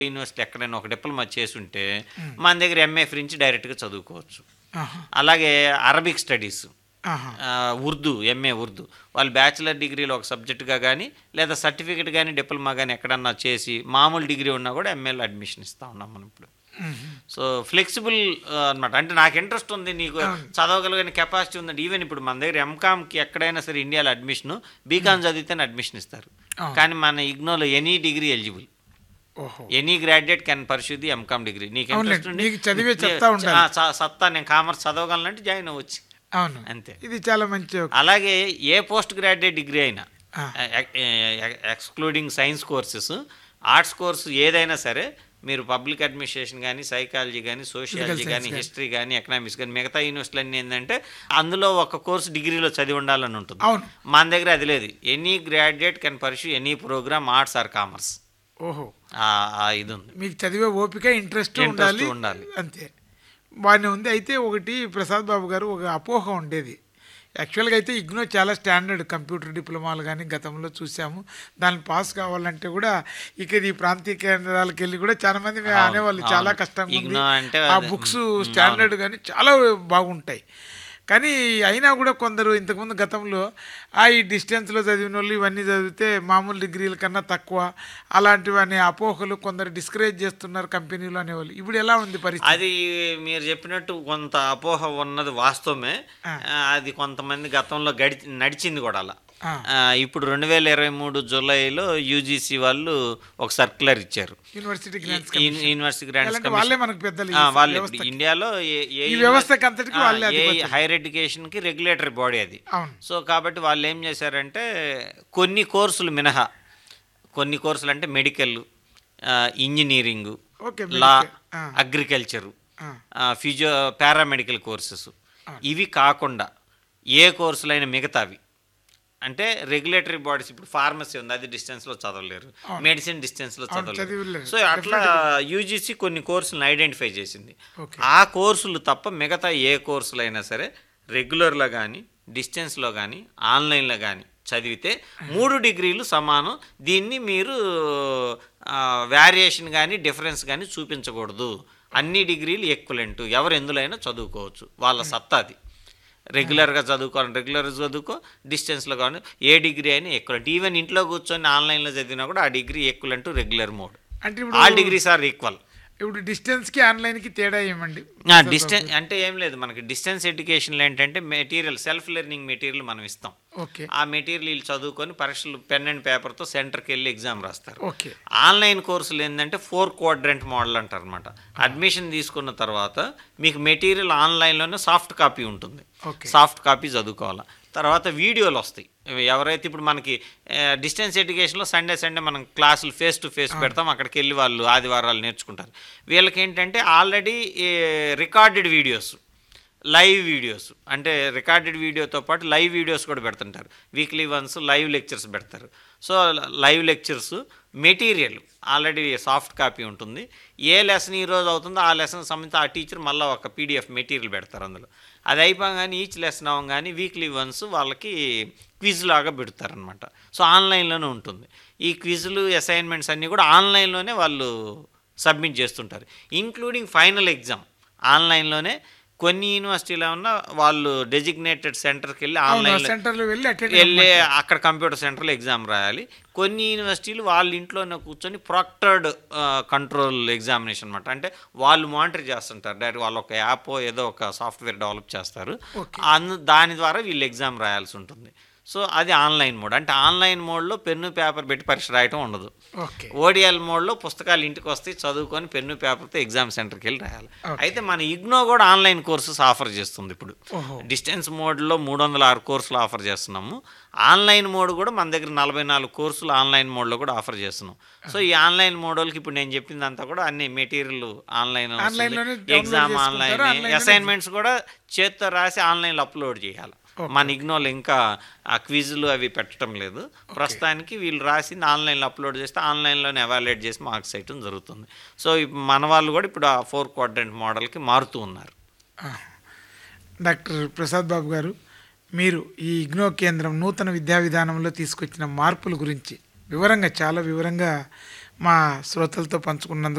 University ఎక్కడైనా ఒక diploma చేసి ఉంటే మన దగ్గర ఎంఏ ఫ్రించి డైరెక్ట్గా చదువుకోవచ్చు ఆహా, అలాగే అరబిక్ స్టడీస్ ఆహా. ఆ, ఉర్దూ ఎంఏ ఉర్దూ వాళ్ళు బ్యాచిలర్ డిగ్రీలో ఒక సబ్జెక్టుగా కానీ లేదా సర్టిఫికేట్ కానీ డిప్లొమా కానీ ఎక్కడన్నా చేసి మామూలు డిగ్రీ ఉన్నా కూడా ఎంఏలో అడ్మిషన్ ఇస్తా ఉన్నాం మనం ఇప్పుడు మ్మ్. సో ఫ్లెక్సిబుల్ అనమాట అంటే నాకు ఇంట్రెస్ట్ ఉంది నీకు చదవగలిగిన కెపాసిటీ ఉందండి ఈవెన్ ఇప్పుడు మన దగ్గర ఎంకామ్కి ఎక్కడైనా సరే ఇండియాలో అడ్మిషన్ బీకామ్ చదివితేనే అడ్మిషన్ ఇస్తారు అవును. కానీ మన ఇగ్నోలో ఎనీ డిగ్రీ ఎలిజిబుల్ ఓహో any graduate can pursue the MCom degree నీకు అవునులే, ఇంట్రెస్ట్ ఉండి నీకు చదివే చెప్తా ఉండాలి. ఆ, చ- సత్తా నేను కామర్స్ చదవగలనంటే జాయిన్ అవ్వచ్చు అవును అంతే ఇది చాలా మంచి ఒక- అలాగే ఏ పోస్ట్ గ్రాడ్యుయేట్ డిగ్రీ అయినా ఆ. Excluding science courses arts course ఏదైనా సరే మీరు పబ్లిక్ అడ్మినిస్ట్రేషన్ కానీ సైకాలజీ కానీ సోషియాలజీ science కానీ కానీ. హిస్టరీ కానీ ఎకనామిక్స్ కానీ మిగతా యూనివర్సిటీలు అన్నీ ఏంటంటే అందులో ఒక కోర్సు డిగ్రీలో చదివి ఉండాలని ఉంటుంది అవును మన దగ్గర అది లేదు any graduate can pursue any program arts or commerce ఓహో ఇది ఉంది మీకు చదివే ఓపిక ఇంట్రెస్ట్ Interest ఉండాలి ఉండాలి. అంతే బాగానే ఉంది అయితే ఒకటి ప్రసాద్ బాబు గారు ఒక అపోహ ఉండేది యాక్చువల్గా అయితే ఇగ్నో చాలా స్టాండర్డ్ కంప్యూటర్ డిప్లొమాలు కానీ గతంలో చూసాము దాన్ని పాస్ కావాలంటే కూడా ఇక ఈ ప్రాంతీయ కేంద్రాలకు వెళ్ళి కూడా చాలా మంది అవును, అనేవాళ్ళు చాలా అవును. కష్టంగా ఉంది ఇగ్నో అంటే ఆ అదే. బుక్స్ ఉమ్, స్టాండర్డ్ కానీ చాలా బాగుంటాయి కానీ అయినా కూడా కొందరు ఇంతకుముందు గతంలో ఆ ఈ డిస్టెన్స్లో చదివిన వాళ్ళు ఇవన్నీ చదివితే మామూలు డిగ్రీల కన్నా తక్కువ అలాంటివి అనే అపోహలు కొందరు డిస్కరేజ్ చేస్తున్నారు కంపెనీలు అనేవాళ్ళు ఇప్పుడు ఎలా ఉంది పరిస్థితి అది మీరు చెప్పినట్టు కొంత అపోహ ఉన్నది వాస్తవమే ఆ. ఆ, అది కొంతమంది గతంలో గడి నడిచింది కూడా అలా ఆ. ఆ, ఇప్పుడు రెండు వేల ఇరవై మూడు జూలైలో యూజీసీ వాళ్ళు ఒక సర్క్యులర్ ఇచ్చారు యూనివర్సిటీ గ్రాంట్స్ ఈ- ఈ యూనివర్సిటీ గ్రాంట్స్ ఎలాంటి వాళ్ళే మనకు పెద్దలు ఈ ఆ, వాళ్ళే ఇప్పుడు వ్యవస్థకి. ఇండియాలో ఏ- ఏ ఈ వ్యవస్థకి అంతటికి ఆ, వాళ్ళే ఏ అధిపతులు. హైయర్ ఎడ్యుకేషన్కి రెగ్యులేటరీ బాడీ అది అవును సో కాబట్టి వాళ్ళు ఏం చేశారంటే కొన్ని కోర్సులు మినహా కొన్ని కోర్సులు అంటే medical engineering okay law medical. ఆ, అగ్రికల్చరు ఆ, ఫిజియో పారామెడికల్ కోర్సెస్ ఇవి కాకుండా ఏ కోర్సులైన మిగతావి అంటే రెగ్యులేటరీ బాడీస్ ఇప్పుడు ఫార్మసీ ఉంది అది డిస్టెన్స్లో చదవలేరు మెడిసిన్ డిస్టెన్స్లో చదవలేరు చదివలేరు. సో అట్లా యూజీసీ కొన్ని కోర్సులను ఐడెంటిఫై చేసింది ఓకే. ఆ కోర్సులు తప్ప మిగతా ఏ కోర్సులైనా సరే రెగ్యులర్లో కానీ డిస్టెన్స్లో కానీ ఆన్లైన్లో కానీ చదివితే మూడు డిగ్రీలు సమానం దీన్ని మీరు వేరియేషన్ కానీ డిఫరెన్స్ కానీ చూపించకూడదు అన్ని డిగ్రీలు ఎక్వలెంట్ ఎవరు ఎందులో చదువుకోవచ్చు వాళ్ళ సత్తాది రెగ్యులర్గా చదువుకోవాలని రెగ్యులర్గా చదువుకో డిస్టెన్స్లో కానీ ఏ డిగ్రీ అయినా ఎక్వలెంట్ ఈవెన్ ఇంట్లో కూర్చొని ఆన్లైన్లో చదివినా కూడా ఆ డిగ్రీ ఎక్వలెంట్ రెగ్యులర్ మోడ్ అంటే ఇప్పుడు ఆల్ డిగ్రీస్ ఆర్ ఈక్వల్ ఇప్పుడు డిస్టెన్స్కి ఆన్లైన్కి తేడా ఏమండి డిస్టెన్స్ అంటే ఏం లేదు మనకి డిస్టెన్స్ ఎడ్యుకేషన్లో ఏంటంటే మెటీరియల్ సెల్ఫ్ లెర్నింగ్ మెటీరియల్ మనం ఇస్తాం ఓకే ఆ మెటీరియల్ వీళ్ళు చదువుకొని పరీక్షలు పెన్ అండ్ పేపర్తో సెంటర్కి వెళ్ళి ఎగ్జామ్ రాస్తారు ఓకే ఆన్లైన్ కోర్సులు ఏంటంటే ఫోర్ క్వాడ్రెంట్ మోడల్ అంటారు అనమాట అడ్మిషన్ తీసుకున్న తర్వాత మీకు మెటీరియల్ ఆన్లైన్లోనే సాఫ్ట్ కాపీ ఉంటుంది ఓకే సాఫ్ట్ కాపీ చదువుకోవాలి తర్వాత వీడియోలు వస్తాయి ఇవి ఎవరైతే ఇప్పుడు మనకి డిస్టెన్స్ ఎడ్యుకేషన్లో సండే సండే మనం క్లాసులు ఫేస్ టు ఫేస్ పెడతాం అక్కడికి వెళ్ళి వాళ్ళు ఆదివారాలు నేర్చుకుంటారు వీళ్ళకి ఏంటంటే already recorded videos live videos అంటే రికార్డెడ్ వీడియోతో పాటు లైవ్ వీడియోస్ కూడా పెడుతుంటారు వీక్లీ వన్స్ లైవ్ లెక్చర్స్ పెడతారు so live lectures material already soft copy ఉంటుంది ఏ లెసన్ ఈ రోజు అవుతుందో ఆ లెసన్ సంబంధించి ఆ టీచర్ మళ్ళీ ఒక పీడిఎఫ్ మెటీరియల్ పెడతారు అందులో అది అయిపోగానే ఈచ్ లెసన్ అవ్వగానే వీక్లీ వన్స్ వాళ్ళకి క్విజ్ లాగా పెడతారనమాట సో ఆన్లైన్లోనే ఉంటుంది ఈ క్విజ్లు అసైన్మెంట్స్ అన్నీ కూడా ఆన్లైన్లోనే వాళ్ళు సబ్మిట్ చేస్తుంటారు ఇంక్లూడింగ్ ఫైనల్ ఎగ్జామ్ ఆన్లైన్లోనే కొన్ని యూనివర్సిటీలో ఉన్న వాళ్ళు డెసిగ్నేటెడ్ సెంటర్కి వెళ్ళి ఆన్లైన్లో సెంటర్లో వెళ్ళి అటెండ్ వెళ్ళి అక్కడ కంప్యూటర్ సెంటర్లో ఎగ్జామ్ రాయాలి కొన్ని యూనివర్సిటీలు వాళ్ళ ఇంట్లోనే కూర్చొని ప్రాక్టర్డ్ కంట్రోల్ ఎగ్జామినేషన్ అనమాట అంటే వాళ్ళు మానిటర్ చేస్తుంటారు డైరెక్ట్ వాళ్ళు ఒక యాప్ ఏదో ఒక సాఫ్ట్వేర్ డెవలప్ చేస్తారు Okay. అందు దాని ద్వారా వీళ్ళు ఎగ్జామ్ రాయాల్సి ఉంటుంది సో అది ఆన్లైన్ మోడ్ అంటే ఆన్లైన్ మోడ్లో పెన్ను పేపర్ పెట్టి పరీక్ష రాయటం ఉండదు ఓకే ఓడిఎల్ మోడ్లో పుస్తకాలు ఇంటికి వస్తే చదువుకొని పెన్ను పేపర్తో ఎగ్జామ్ సెంటర్కి వెళ్ళి రాయాలి అయితే మన ఇగ్నో కూడా ఆన్లైన్ కోర్సెస్ ఆఫర్ చేస్తుంది ఇప్పుడు ఓహో డిస్టెన్స్ మోడ్లో మూడు వందల ఆరు కోర్సులు ఆఫర్ చేస్తున్నాము ఆన్లైన్ మోడ్ కూడా మన దగ్గర నలభై నాలుగు కోర్సులు ఆన్లైన్ మోడ్లో కూడా ఆఫర్ చేస్తున్నాం సో ఈ ఆన్లైన్ మోడల్కి ఇప్పుడు నేను చెప్పిందంతా కూడా అన్ని మెటీరియల్ ఆన్లైన్ Online లోనే download ఎగ్జామ్ చేసుకుంటారు, ఆన్లైన్ online లోనే అసైన్మెంట్స్ కూడా చేత్తో రాసి ఆన్లైన్లో అప్లోడ్ చేయాలి మన ఇగ్నోలో ఇంకా ఆ క్విజ్లు అవి పెట్టడం లేదు ప్రస్తుతానికి వీళ్ళు రాసి ఆన్లైన్లో అప్లోడ్ చేస్తే ఆన్లైన్లోనే ఎవాల్యుయేట్ చేసి మార్క్స్ వేయటం జరుగుతుంది సో ఇప్- మన వాళ్ళు కూడా ఇప్పుడు ఆ ఫోర్ క్వాడ్రెంట్ మోడల్కి మారుతూ ఉన్నారు డాక్టర్ ప్రసాద్ బాబు గారు మీరు ఈ ఇగ్నో కేంద్రం నూతన విద్యా విధానంలో తీసుకొచ్చిన మార్పుల గురించి వివరంగా చాలా వివరంగా మా శ్రోతలతో పంచుకున్నందుకు